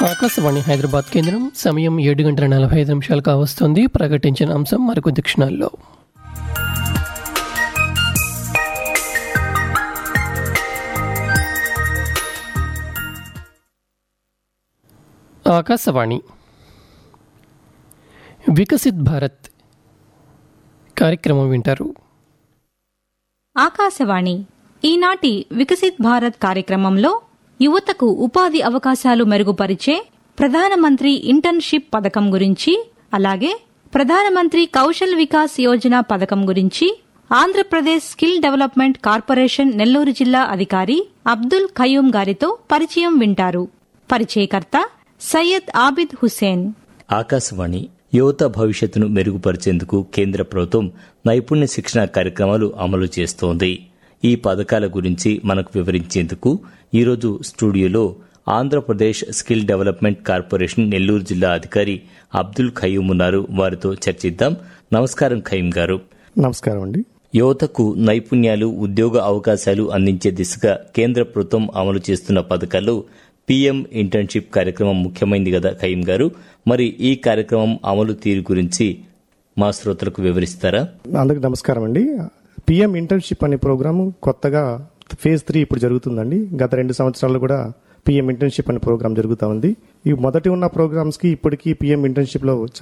ఆకాశవాణి హైదరాబాద్ కేంద్రం సమయం ఏడు గంటల నలభై ఐదు నిమిషాలు కావస్తుంది ప్రకటించిన అంశం మరికొద్ది క్షణాల్లో ఆకాశవాణి వికసిత్ భారత్ కార్యక్రమం వింటారు ఆకాశవాణి ఈనాటి వికసిత్ భారత్ కార్యక్రమంలో యువతకు ఉపాధి అవకాశాలు మెరుగుపరిచే ప్రధానమంత్రి ఇంటర్న్షిప్ పథకం గురించి అలాగే ప్రధానమంత్రి కౌశల్ వికాస్ యోజన పథకం గురించి Andhra Pradesh skill development corporation Nellore జిల్లా అధికారి అబ్దుల్ ఖయూం గారితో పరిచయం వింటారు పరిచయకర్త సయ్యద్ ఆబిద్ హుసేన్ ఆకాశవాణి యువత భవిష్యత్తును మెరుగుపరిచేందుకు కేంద్ర ప్రభుత్వం నైపుణ్య శిక్షణ కార్యక్రమాలు అమలు చేస్తోంది ఈ పథకాల గురించి మనకు వివరించేందుకు ఈరోజు స్టూడియోలో Andhra Pradesh skill development corporation Nellore జిల్లా అధికారి అబ్దుల్ ఖయూం ఉన్నారు వారితో చర్చిద్దాం నమస్కారం ఖయూం గారు నమస్కారం అండి యువతకు నైపుణ్యాలు ఉద్యోగ అవకాశాలు అందించే దిశగా కేంద్ర ప్రభుత్వం అమలు చేస్తున్న పథకాల్లో పీఎం ఇంటర్న్షిప్ కార్యక్రమం ముఖ్యమైనది కదా ఖయీం గారు మరి ఈ కార్యక్రమం అమలు తీరు గురించి మా శ్రోతలకు వివరిస్తారా అందరికి నమస్కారం అండి పిఎం ఇంటర్న్షిప్ అనే ప్రోగ్రాము కొత్తగా ఫేజ్ త్రీ ఇప్పుడు జరుగుతుందండి గత రెండు సంవత్సరాలు కూడా పిఎం ఇంటర్న్షిప్ అనే ప్రోగ్రామ్ జరుగుతూ ఉంది ఈ మొదటి ఉన్న ప్రోగ్రామ్స్ కి ఇప్పటికీ పిఎం ఇంటర్న్షిప్ లో